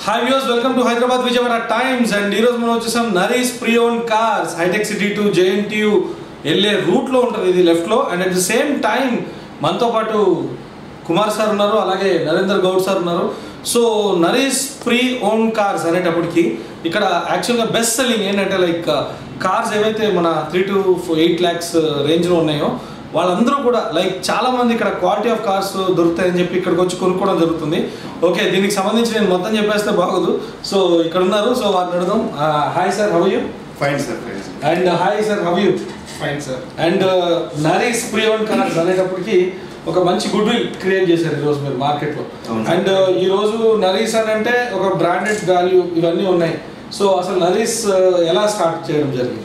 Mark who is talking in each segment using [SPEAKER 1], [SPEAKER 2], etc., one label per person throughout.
[SPEAKER 1] Hi views welcome to Hyderabad Vijayawada times and ఈరోజు మనం వచ్చేసాం Nari's pre own cars hitech city to JNTU వెళ్ళే రూట్లో ఉంటుంది ఇది లెఫ్ట్లో and at the same time మనతో పాటు కుమార్ సార్ ఉన్నారు అలాగే నరేందర్ గౌడ్ సార్ ఉన్నారు so Nari's pre own cars అనేటప్పటికి ఇక్కడ యాక్చువల్గా బెస్ట్ సెల్లింగ్ ఏంటంటే లైక్ కార్స్ ఏవైతే మన త్రీ టు ఎయిట్ ల్యాక్స్ రేంజ్లో ఉన్నాయో వాళ్ళందరూ కూడా లైక్ చాలా మంది ఇక్కడ క్వాలిటీ ఆఫ్ కార్స్ దొరుకుతాయని చెప్పి ఇక్కడికి వచ్చి కొనుక్కోవడం జరుగుతుంది ఓకే దీనికి సంబంధించి నేను మొత్తం చెప్పేస్తే బాగోదు సో ఇక్కడ ఉన్నారు సో వారిని అడుగుదాం hi sir how you
[SPEAKER 2] fine sir fine sir
[SPEAKER 1] and hi sir how you
[SPEAKER 2] fine sir
[SPEAKER 1] and Nari's pre own cars అనేటప్పటికి ఒక మంచి గుడ్ విల్ క్రియేట్ చేశారు ఈరోజు మీరు మార్కెట్లో
[SPEAKER 2] అవును.
[SPEAKER 1] అండ్ ఈ రోజు నరీస్ అని అంటే ఒక బ్రాండెడ్ వాల్యూ ఇవన్నీ ఉన్నాయి సో అసలు నరీస్ ఎలా స్టార్ట్ చేయడం జరిగింది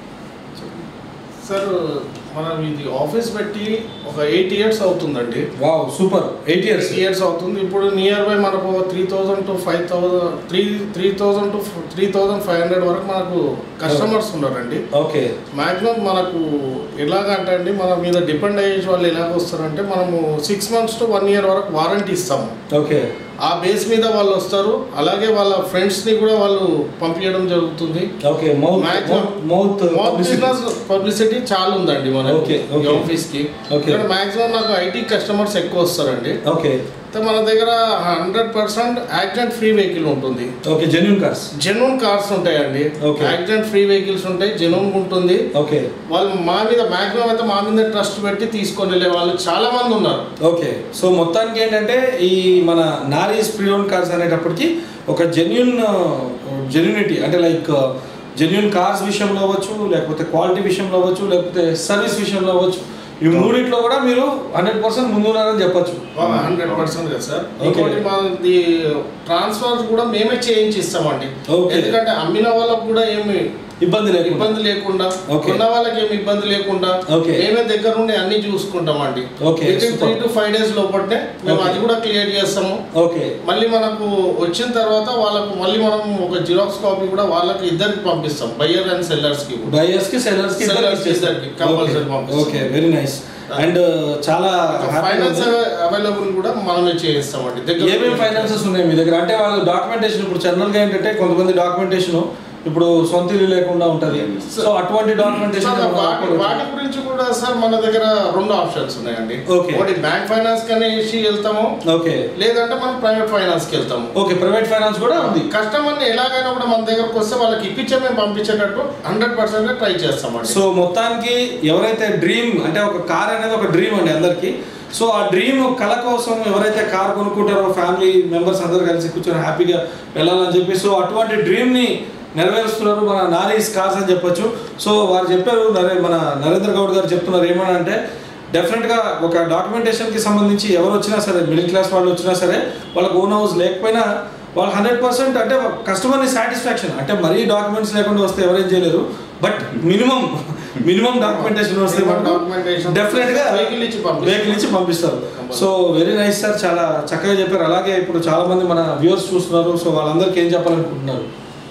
[SPEAKER 3] సార్ మనం ఇది ఆఫీస్ పెట్టి ఒక ఎయిట్ ఇయర్స్ అవుతుందండి
[SPEAKER 1] wow super eight years
[SPEAKER 3] eight years అవుతుంది ఇప్పుడు నియర్ బై మనకు three thousand to five thousand three three thousand to three thousand five hundred వరకు మనకు కస్టమర్స్ ఉన్నారండి
[SPEAKER 1] ఓకే
[SPEAKER 3] మాక్సిమం మనకు ఎలాగంటే అండి మన మీద డిపెండ్ అయ్యే వాళ్ళు ఎలాగ వస్తారంటే మనము six months to one year వరకు వారంటీ ఇస్తాము
[SPEAKER 1] ఓకే
[SPEAKER 3] ఆ బేస్ మీద వాళ్ళు వస్తారు అలాగే వాళ్ళ ఫ్రెండ్స్ని కూడా వాళ్ళు పంపించడం జరుగుతుంది
[SPEAKER 1] okay mouth
[SPEAKER 3] Maximum-
[SPEAKER 1] mouth
[SPEAKER 3] mouth business publicity చాలా ఉందండి మన
[SPEAKER 1] Okay, okay.
[SPEAKER 3] ఆఫీస్ కి
[SPEAKER 1] Okay.
[SPEAKER 3] ఇక్కడ మాక్సిమం నాకు ఐటీ కస్టమర్స్ ఎక్కువ వస్తారండి
[SPEAKER 1] ఓకే
[SPEAKER 3] అయితే మన దగ్గర hundred percent accident free vehicle ఉంటుంది
[SPEAKER 1] okay genuine cars
[SPEAKER 3] genuine cars ఉంటాయండి
[SPEAKER 1] Okay.
[SPEAKER 3] యాక్సిడెంట్ ఫ్రీ వెహికల్స్ ఉంటాయి జెన్యున్ ఉంటుంది
[SPEAKER 1] ఓకే
[SPEAKER 3] వాళ్ళు మా మీద మాక్సిమం అయితే మా మీద ట్రస్ట్ పెట్టి తీసుకొని వెళ్ళే వాళ్ళు చాలా మంది ఉన్నారు
[SPEAKER 1] ఓకే సో మొత్తానికి ఏంటంటే ఈ మన నారీస్ ప్రియోన్ కార్స్ అనేటప్పటికి ఒక జెన్యున్ జెన్యునిటీ అంటే లైక్ జెన్యున్ కార్స్ విషయంలో అవ్వచ్చు లేకపోతే క్వాలిటీ విషయంలో అవ్వచ్చు లేకపోతే సర్వీస్ విషయంలో అవ్వచ్చు ఈ మూడిట్లో కూడా మీరు హండ్రెడ్ పర్సెంట్ ముందున్నారని చెప్పొచ్చు
[SPEAKER 3] హండ్రెడ్ పర్సెంట్ కదా సార్
[SPEAKER 1] Okay.
[SPEAKER 3] ఇంకోటి మాది ట్రాన్స్ఫర్ కూడా మేమే చేయించి ఇస్తామండి
[SPEAKER 1] Okay.
[SPEAKER 3] ఎందుకంటే అమ్మిన వాళ్ళకు కూడా ఏమి
[SPEAKER 1] ఇబ్బంది లేకుండా
[SPEAKER 3] ఇబ్బంది లేకుండా
[SPEAKER 1] Okay.
[SPEAKER 3] ఉన్న వాళ్ళకి ఏమి ఇబ్బంది లేకుండా
[SPEAKER 1] Okay.
[SPEAKER 3] మేమే దగ్గర నుండి అన్ని చూసుకుంటామండి
[SPEAKER 1] Okay, super.
[SPEAKER 3] Three to five days లోపలనే మేము
[SPEAKER 1] Okay.
[SPEAKER 3] అది కూడా క్లియర్ చేస్తాము
[SPEAKER 1] ఓకే
[SPEAKER 3] మళ్ళీ మనకు వచ్చిన తర్వాత వాళ్ళకు మళ్ళీ మనం ఒక జిరాక్స్ కాపీ కూడా వాళ్ళకి ఇద్దరికి పంపిస్తాం బయ్యర్ అండ్ సెల్లర్స్ కి కూడా
[SPEAKER 1] బయర్స్ కి సెల్లర్స్ కి
[SPEAKER 3] Sellers కి ఇద్దరికి compulsory పంపిస్తాం.
[SPEAKER 1] ఓకే వెరీ నైస్ అండ్ చాలా
[SPEAKER 3] ఫైనాన్స్
[SPEAKER 1] happy
[SPEAKER 3] అవైలబుల్ కూడా మనమే చేయిస్తామండి దగ్గర
[SPEAKER 1] ఏమేమి ఫైనాన్సెస్ ఉన్నాయి మీ దగ్గర అంటే వాళ్ళు డాక్యుమెంటేషన్ ఇప్పుడు జనరల్ గా ఏంటంటే కొంతమంది డాక్యుమెంటేషన్ ఇప్పుడు సొంత ఇల్లు లేకుండా ఉంటది సో అటువంటి డాక్యుమెంటేషన్
[SPEAKER 3] సార్, వాటి వాటి గురించి కూడా సార్ మన దగ్గర రెండు ఆప్షన్స్ ఉన్నాయండి
[SPEAKER 1] Okay.
[SPEAKER 3] ఒకటి బ్యాంక్ ఫైనాన్స్ కనే ఇచ్చి వెళ్తాము
[SPEAKER 1] ఓకే
[SPEAKER 3] లేదంటే మనం ప్రైవేట్ ఫైనాన్స్ కి వెళ్తాము
[SPEAKER 1] ఓకే ప్రైవేట్ ఫైనాన్స్ కూడా ఉంది
[SPEAKER 3] కస్టమర్ని ఎలాగైనా కూడా మన దగ్గరకు వస్తే వాళ్ళకి ఇప్పించే మేము పంపించేటట్టు హండ్రెడ్ పర్సెంట్ ట్రై చేస్తామండి
[SPEAKER 1] సో మొత్తానికి ఎవరైతే డ్రీమ్ అంటే ఒక కార్ అనేది ఒక డ్రీమ్ అండి అందరికి సో ఆ డ్రీమ్ కళ కోసం ఎవరైతే కార్ కొనుక్కుంటారో ఫ్యామిలీ మెంబర్స్ అందరూ కలిసి కూర్చొని హ్యాపీగా వెళ్ళాలని చెప్పి సో అటువంటి డ్రీమ్ని నెరవేరుస్తున్నారు మన నారీస్ కార్స్ అని చెప్పొచ్చు సో వారు చెప్పారు నరే మన నరేంద్ర గౌడ్ గారు చెప్తున్నారు ఏమని అంటే డెఫినెట్గా ఒక డాక్యుమెంటేషన్కి సంబంధించి ఎవరు వచ్చినా సరే మిడిల్ క్లాస్ వాళ్ళు వచ్చినా సరే వాళ్ళకి ఓన్ హౌస్ లేకపోయినా వాళ్ళు హండ్రెడ్ పర్సెంట్ అంటే కస్టమర్ని సాటిస్ఫాక్షన్ అంటే మరీ డాక్యుమెంట్స్ లేకుండా వస్తే ఎవరేం చేయలేరు బట్ మినిమం మినిమం డాక్యుమెంటేషన్ వస్తే
[SPEAKER 3] Minimum documentation.
[SPEAKER 1] డెఫినెట్ గా
[SPEAKER 3] Vehicle ఇచ్చి పంపిస్తారు.
[SPEAKER 1] వెహికల్ ఇచ్చి పంపిస్తారు సో వెరీ నైస్ సార్ చాలా చక్కగా చెప్పారు అలాగే ఇప్పుడు చాలా మంది మన వ్యూవర్స్ చూస్తున్నారు సో వాళ్ళందరికీ ఏం చెప్పాలనుకుంటున్నారు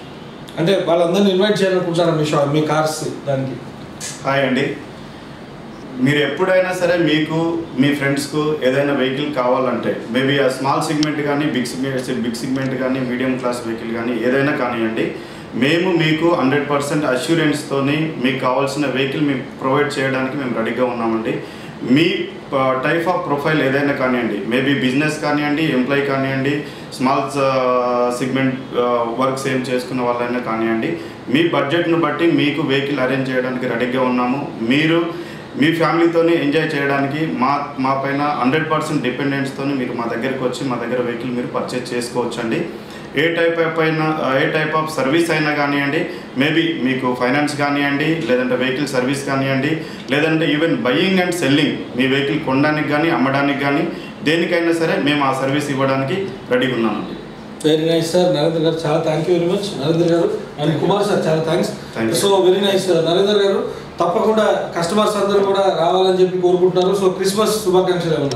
[SPEAKER 1] అంటే వాళ్ళందరినీ ఇన్వైట్ చేయాలనుకుంటున్నారు మీ షాప్ మీ కార్స్ దానికి
[SPEAKER 2] హాయ్ అండి మీరు ఎప్పుడైనా సరే మీకు మీ ఫ్రెండ్స్కు ఏదైనా వెహికల్ కావాలంటే మేబీ ఆ స్మాల్ సెగ్మెంట్ కానీ బిగ్ సెగ్మెంట్ బిగ్ సెగ్మెంట్ కానీ మీడియం క్లాస్ వెహికల్ కానీ ఏదైనా కానివ్వండి మేము మీకు హండ్రెడ్ పర్సెంట్ అష్యూరెన్స్తోని మీకు కావాల్సిన వెహికల్ మీకు ప్రొవైడ్ చేయడానికి మేము రెడీగా ఉన్నామండి మీ టైప్ ఆఫ్ ప్రొఫైల్ ఏదైనా కానివ్వండి మేబీ బిజినెస్ కానివ్వండి ఎంప్లాయీ కానివ్వండి స్మాల్ సెగ్మెంట్ వర్క్స్ ఏం చేసుకున్న వాళ్ళైనా కానివ్వండి మీ బడ్జెట్ను బట్టి మీకు వెహికల్ అరేంజ్ చేయడానికి రెడీగా ఉన్నాము మీరు మీ ఫ్యామిలీతోని ఎంజాయ్ చేయడానికి మా మా పైన హండ్రెడ్ పర్సెంట్ డిపెండెన్స్తోని మీరు మా దగ్గరికి వచ్చి మా దగ్గర వెహికల్ మీరు పర్చేస్ చేసుకోవచ్చండి ఏ టైప్ ఆఫ్ అయినా ఏ టైప్ ఆఫ్ సర్వీస్ అయినా కానివ్వండి మేబీ మీకు ఫైనాన్స్ కానివ్వండి లేదంటే వెహికల్ సర్వీస్ కానివ్వండి లేదంటే ఈవెన్ బయ్యింగ్ అండ్ సెల్లింగ్ మీ వెహికల్ కొనడానికి కానీ అమ్మడానికి కానీ దేనికైనా సరే మేము ఆ సర్వీస్ ఇవ్వడానికి రెడీగా ఉన్నామండి
[SPEAKER 1] very nice sir Narendra garu చాలా thank you very much Narendra garu and Kumar sir చాలా thanks
[SPEAKER 2] Thank you.
[SPEAKER 1] So very nice Narendra garu తప్పకుండా కస్టమర్స్ అందరూ కూడా రావాలని చెప్పి కోరుకుంటున్నారు సో క్రిస్మస్ శుభాకాంక్షలు ఏమన్నా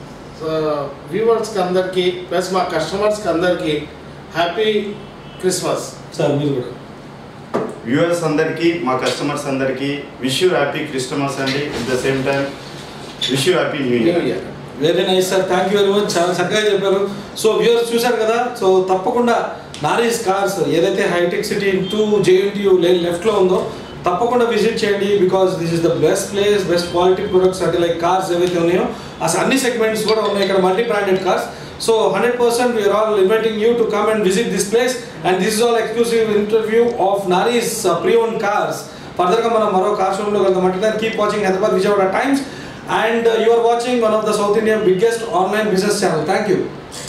[SPEAKER 3] వ్యూవర్స్కి అందరికీ ప్లస్ మా కస్టమర్స్కి అందరికీ హ్యాపీ క్రిస్మస్
[SPEAKER 1] సార్ మీరు కూడా
[SPEAKER 2] వ్యూవర్స్ అందరికీ మా కస్టమర్స్ అందరికీ విష్ యూ హ్యాపీ క్రిస్టమస్ అండి at the same time wish you happy new
[SPEAKER 3] new
[SPEAKER 2] year
[SPEAKER 3] year
[SPEAKER 1] very nice sir thank you very much చాలా చక్కగా చెప్పారు సో వ్యూవర్స్ చూశారు కదా సో తప్పకుండా నారీస్ కార్స్ ఏదైతే హైటెక్ సిటీ టు జేఎన్టీయూ లేన్ లెఫ్ట్లో ఉందో తప్పకుండా విజిట్ చేయండి because this is the best place best quality products అంటే లైక్ కార్స్ ఏవైతే ఉన్నాయో అసలు అన్ని సెగ్మెంట్స్ కూడా ఉన్నాయి ఇక్కడ multi branded cars so hundred percent we are all inviting you to come and visit this place and this is all exclusive interview of Nari's preowned cars ఫర్దర్గా మనం మరో కార్ షోరూమ్లో వెళ్దామంటే keep watching Hyderabad Vijayawada times and you are watching one of the south India biggest online business channel thank you